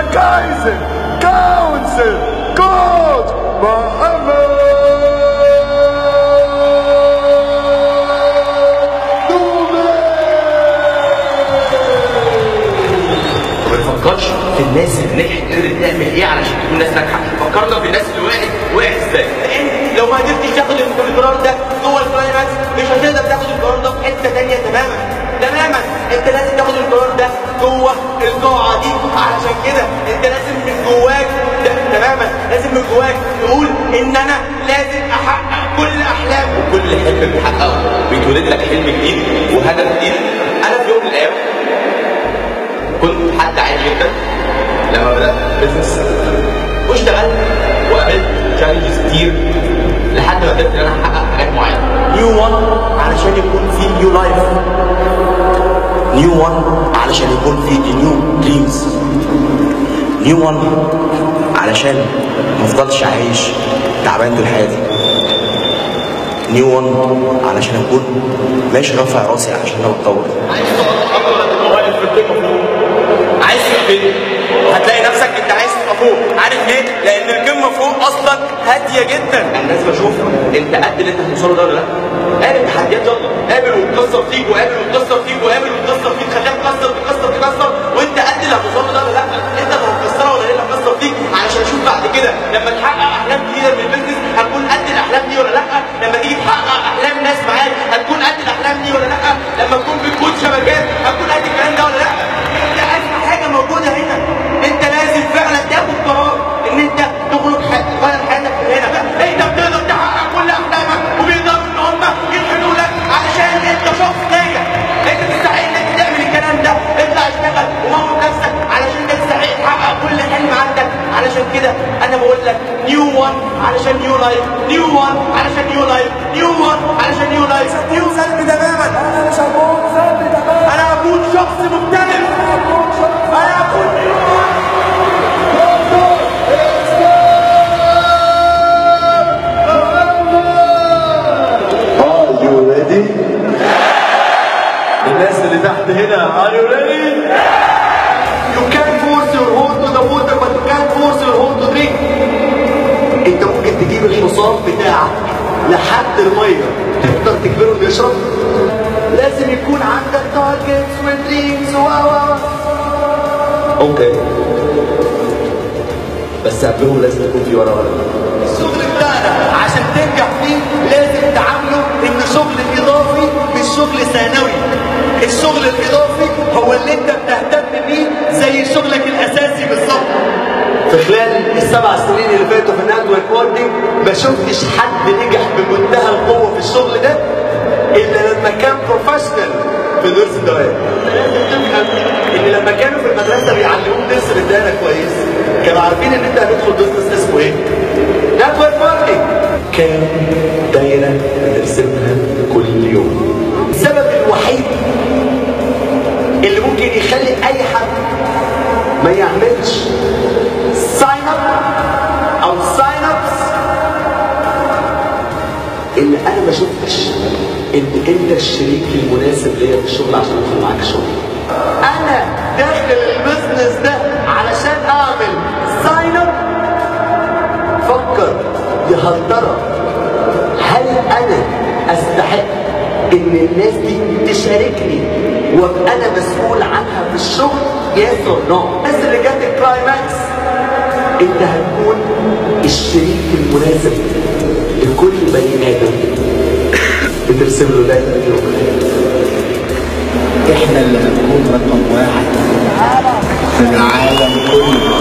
Kaiser Council Coach ما بنفكرش في الناس اللي نجحت قدرت تعمل ايه علشان تكون ناس ناجحه فكرنا في الناس اللي وقعت وقعت ازاي لان لو ما قدرتش تاخد القرار ده جوه الكلايماكس مش هتقدر تاخد القرار ده في حته ثانيه تماما تماما انت لازم تاخد القرار ده جوه القاعه دي علشان كده انت لازم من جواك ده تماما لازم من جواك تقول ان انا لازم احقق كل احلامي وكل حلم بتحققه بيتولد لك حلم جديد وهدف جديد انا في يوم من الايام كنت حد عادي جدا لما بدات بزنس واشتغلت وقابلت تشالنجز كتير لحد ما قدرت ان انا احقق حاجات معينه نيو 1 علشان يكون في نيو لايف نيو 1 علشان يكون في نيو دريمز نيو 1 علشان ما افضلش عايش تعبان طول حياتي نيو 1 علشان اكون ماشي رافع راسي عشان انا بتطور عايز تبقى فين؟ هتلاقي نفسك انت عايز تبقى فوق، عارف ليه؟ لان القمه فوق اصلا هاديه جدا. الناس بشوف انت قد اللي انت هتوصله ده ولا لا؟ قابل تحديات يلا، قابل وتكسر فيك وقابل وتكسر فيك وقابل وتكسر فيك، خليها تكسر تكسر تكسر وانت قد اللي هتوصله ده ولا لا؟ انت اللي هتكسرها ولا هي اللي هتكسر فيك علشان اشوف بعد كده لما تحقق احلام جديده من البيزنس هتكون قد الاحلام دي ولا لا؟ لما تيجي تحقق احلام ناس معاك هتكون قد الاحلام دي ولا لا؟ لما تكون بتكون شبكات هتكون قد الكلام ده ولا لا؟ انت عارف حاجه موجوده هنا انت لازم فعلا تاخد قرار ان انت تخرج ح- تغير حياتك من هنا انت بتقدر تحقق كل احلامك وبيقدروا ان هم يلحقوا لك علشان انت شخص ناجح انت تستحق انك تعمل الكلام ده اطلع اشتغل وموت نفسك علشان انت تستحق تحقق كل حلم عندك علشان كده انا بقول لك نيو 1 علشان نيو لايف نيو 1 علشان نيو لايف نيو 1 علشان نيو لايف نيو سلبي تماما انا مش هكون سلبي تماما انا هكون شخص مختلف انا هكون نيو 1 Are you ready? الناس اللي تحت هنا Are you ready? You can't force your horse to the water but you can't force your horse to drink. انت ممكن تجيب الحصان بتاعك لحد الميه تقدر تجبره انه يشرب لازم يكون عندك تارجتس ودريمز و و اوكي بس قبلهم لازم يكون في ورا ورا الشغل بتاعنا عشان تنجح فيه لازم تعامله انه شغل اضافي مش شغل ثانوي الشغل الاضافي هو اللي انت بتهتم بيه زي شغلك الاساسي بالظبط في خلال السبع سنين اللي فاتوا في النتورك ماركتنج ما شفتش حد نجح بمنتهى القوه في الشغل ده الا لما كان بروفيشنال في درس الدوام لازم تفهم ان لما كانوا في المدرسه بيعلموك درس الاداره كويس كانوا عارفين ان انت هتدخل بزنس اسمه ايه؟ نتورك ماركتنج كام دايره بترسمها كل يوم السبب الوحيد اللي ممكن يخلي اي حد ما يعملش ساين اب او ساين ابس ان انا ما شفتش ان انت الشريك المناسب ليا في الشغل عشان ادخل معاك شغل انا داخل البزنس ده علشان اعمل ساين اب فكر يا هل ترى هل انا استحق ان الناس دي تشاركني وابقى انا مسؤول عنها في الشغل يس اور نو الناس اللي جت الكلايماكس انت هتكون الشريك المناسب لكل بني ادم بترسم له دايما يوم احنا اللي هنكون رقم واحد في العالم كله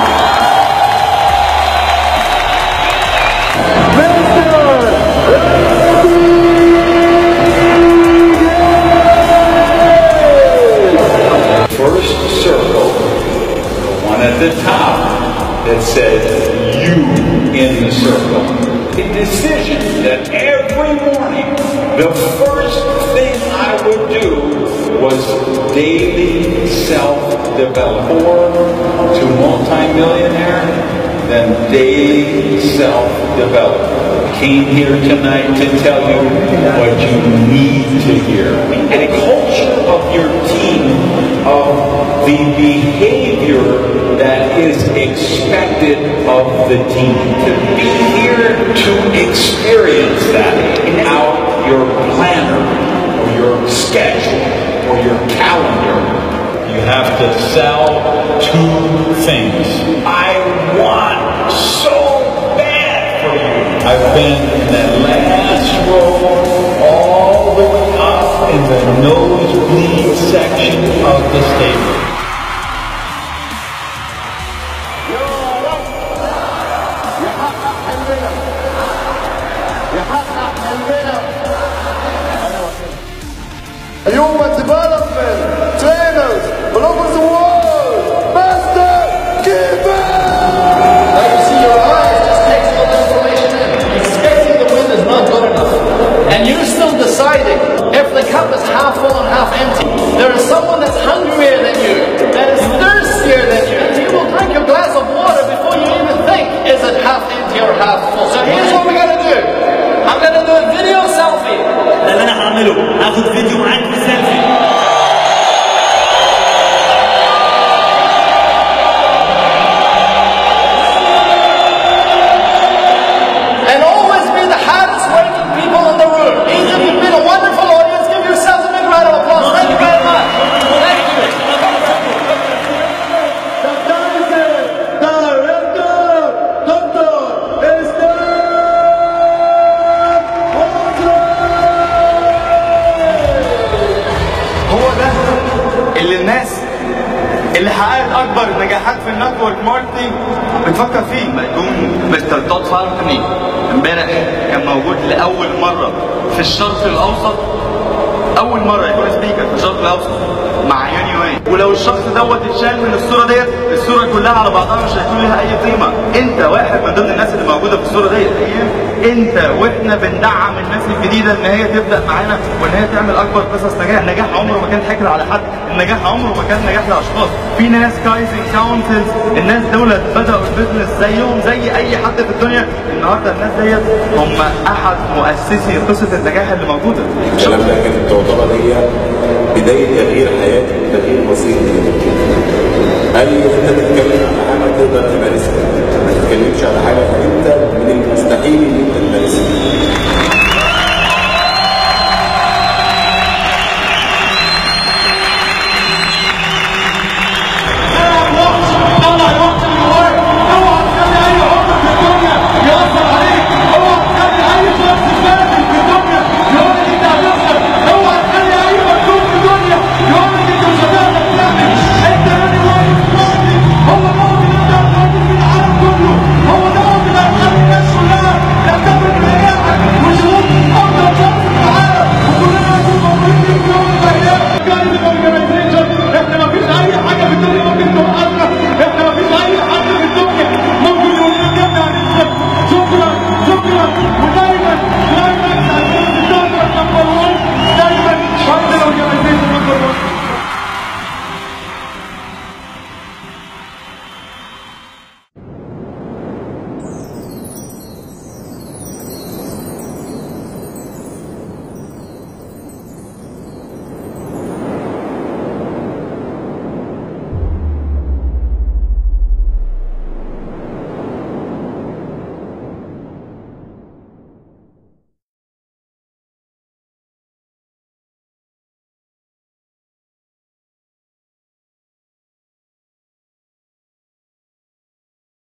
first circle, the one at the top that says you in the circle. A decision that every morning the first thing I would do was daily self-development. Or to multimillionaire, then daily self-development. Came here tonight to tell you what you need to hear. And a culture of your team of the behavior that is expected of the team. To be here to experience that out your planner or your schedule or your calendar, you have to sell two things. I want so bad for you. I've been in that last row all the way up in the nosebleed section of the stadium. Human development, trainers, all over the world, Master Giver! Now you see your eyes just takes all the information in. Expecting the win is not good enough. And you're still deciding if the cup is half full and half empty. There is someone that's hungrier than you, that is thirstier than you, and he will drink your glass of water before you even think, is it half empty or half full? So here's what we're gonna do. I'm gonna do a video selfie. ده اللي انا هعمله هاخد فيديو معاك بسيلفي And always be the hardest working people in the room. Each of you have been a wonderful audience. Give yourselves a big round of applause. Thank you very much. Thank you. هو ده اللي الناس اللي حققت اكبر نجاحات في النتورك ماركتنج بتفكر فيه مقدوم مستر تود فالكني امبارح كان موجود لاول مره في الشرق الاوسط اول مره يكون سبيكر في الشرق الاوسط مع يوني واي ولو الشخص دوت اتشال من الصوره ديت الصوره كلها على بعضها مش هيكون لها اي قيمه انت واحد من ضمن الناس اللي موجوده في الصوره ديت انت واحنا بندعم الناس الجديده ان هي تبدا معانا وان هي تعمل اكبر قصص نجاح النجاح عمره ما كان حكر على حد النجاح عمره ما كان نجاح لاشخاص في ناس كايزنج كاونتلز الناس دولت بداوا البيزنس زيهم زي اي حد في الدنيا النهارده الناس ديت هم احد مؤسسي قصه النجاح اللي موجوده الكلام ده كانت تعتبر هي بداية تغيير حياتي تغيير بسيط قال لي انت تتكلم على حاجه تقدر تمارسها ما تتكلمش على حاجه انت من المستحيل ان انت تمارسها